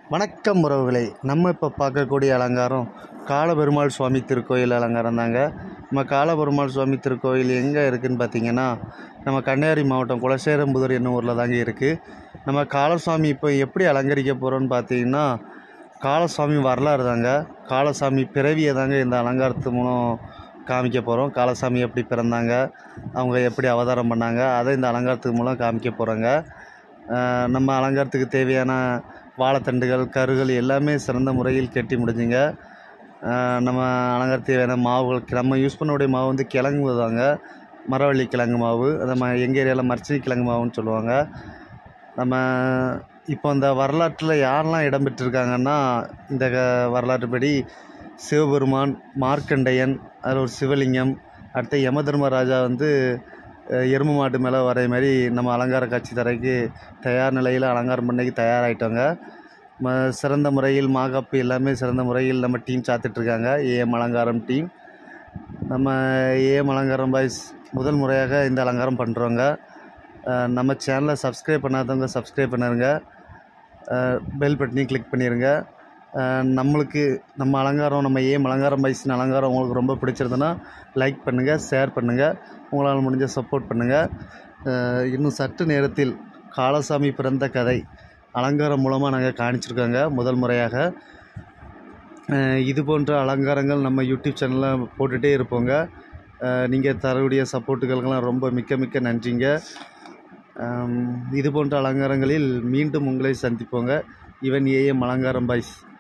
வணக்கம் உறவுகளே நம்ம இப்போ பார்க்கக்கூடிய அலங்காரம் காலபெருமாள் சுவாமி திருக்கோயில் அலங்காரம் தாங்க நம்ம காலபெருமாள் சுவாமி திருக்கோயில் எங்கே இருக்குதுன்னு பார்த்தீங்கன்னா நம்ம கன்னியாகுமரி மாவட்டம் குலசேரம்புதூர் என்னும் ஊரில் தாங்க இருக்குது நம்ம காலசுவாமி இப்போ எப்படி அலங்கரிக்க போகிறோன்னு பார்த்தீங்கன்னா காலசுவாமி வரலாறு தாங்க காலசாமி பிறவியை தாங்க இந்த அலங்காரத்து மூலம் காமிக்க போகிறோம் காலசாமி எப்படி பிறந்தாங்க அவங்க எப்படி அவதாரம் பண்ணாங்க அதை இந்த அலங்காரத்துக்கு மூலம் காமிக்க போகிறோங்க ஆஹ் நம்ம அலங்காரத்துக்கு தேவையான வாழைத்தண்டுகள் கருகள் எல்லாமே சிறந்த முறையில் கட்டி முடிஞ்சுங்க ஆஹ் நம்ம அலங்காரத்துக்கு தேவையான மாவுகள் நம்ம யூஸ் பண்ணக்கூடிய மாவு வந்து கிழங்கு தாங்க மரவள்ளி கிழங்கு மாவு நம்ம எங்கள் ஏரியாவில் மரச்சினி கிழங்கு மாவுன்னு சொல்லுவாங்க நம்ம இப்போ இந்த வரலாற்றில் யாரெல்லாம் இடம்பெற்றிருக்காங்கன்னா இந்த க- வரலாற்றுப்படி சிவபெருமான் மார்க்கண்டையன் அதில் ஒரு சிவலிங்கம் அடுத்து யமதர்மராஜா வந்து அஹ், எருமை மாட்டு மேலே வர மாதிரி நம்ம அலங்கார காட்சி தரைக்கு தயார் நிலையில் அலங்காரம் பண்ணைக்கு தயாராகிட்டோங்க ம சிறந்த முறையில் மாகாப்பு எல்லாமே சிறந்த முறையில் நம்ம டீம் சாத்திட்ருக்காங்க ஏஎம் அலங்காரம் டீம் நம்ம ஏஎம் அலங்காரம் பாய்ஸ் முதல் முறையாக இந்த அலங்காரம் பண்ணுறோங்க நம்ம சேனலை சப்ஸ்கிரைப் பண்ணாதவங்க சப்ஸ்கிரைப் பண்ணிருங்க பெல் பட்டனையும் கிளிக் பண்ணிடுங்க அஹ் நம்மளுக்கு நம்ம அலங்காரம் நம்ம ஏம் அலங்காரம் பாய்ஸின் அலங்காரம் உங்களுக்கு ரொம்ப பிடிச்சிருந்ததுன்னா லைக் பண்ணுங்கள் ஷேர் பண்ணுங்கள் உங்களால் முடிஞ்ச சப்போர்ட் பண்ணுங்கள் இன்னும் சற்று நேரத்தில் காலசாமி பிறந்த கதை அலங்காரம் மூலமாக நாங்கள் காணிச்சிருக்கோங்க முதல் முறையாக அஹ் இது போன்ற அலங்காரங்கள் நம்ம யூடியூப் சேனலில் போட்டுகிட்டே இருப்போங்க நீங்கள் தரக்கூடிய சப்போர்ட்டுகளுக்கெல்லாம் ரொம்ப மிக்க மிக்க நன்றிங்க அம், இது போன்ற அலங்காரங்களில் மீண்டும் உங்களை சந்திப்போங்க இவன் ஏஎம் அலங்காரம் பாய்ஸ்